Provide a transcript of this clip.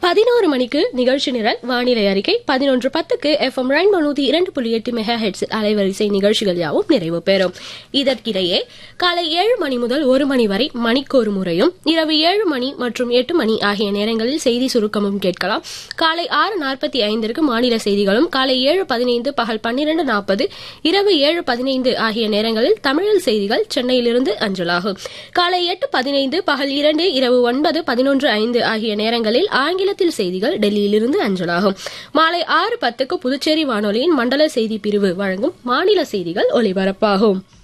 பதினோரு மணிக்கு நிகழ்ச்சி நிரல் வானிலை அறிக்கை பதினொன்று பத்துக்கு எஃப்எம் ரெயின்போ நூத்தி இரண்டு புள்ளி எட்டு மெகா ஹெட்ஸ் அலைவரிசை நிகழ்ச்சிகள் யாவும் நிறைவு பெறும் இதற்கிடையே காலை ஏழு மணி முதல் ஒரு மணி வரை மணிக்கொரு முறையும் இரவு ஏழு மணி மற்றும் எட்டு மணி ஆகிய நேரங்களில் செய்தி சுருக்கமும் கேட்கலாம் காலை ஆறு நாற்பத்தி ஐந்திற்கு மாநில செய்திகளும் காலை ஏழு பதினைந்து பகல் பன்னிரண்டு நாற்பது இரவு ஏழு பதினைந்து ஆகிய நேரங்களில் தமிழில் செய்திகள் சென்னையிலிருந்து அஞ்சலாகும் காலை எட்டு பதினைந்து பகல் இரண்டு இரவு ஒன்பது பதினொன்று ஐந்து ஆகிய நேரங்களில் ஆங்கிலத்தில் செய்திகள் டெல்லியிலிருந்து அஞ்சலாகும் மாலை ஆறு பத்துக்கு புதுச்சேரி வானொலியின் மண்டல செய்தி பிரிவு வழங்கும் மாநில செய்திகள் ஒலிபரப்பாகும்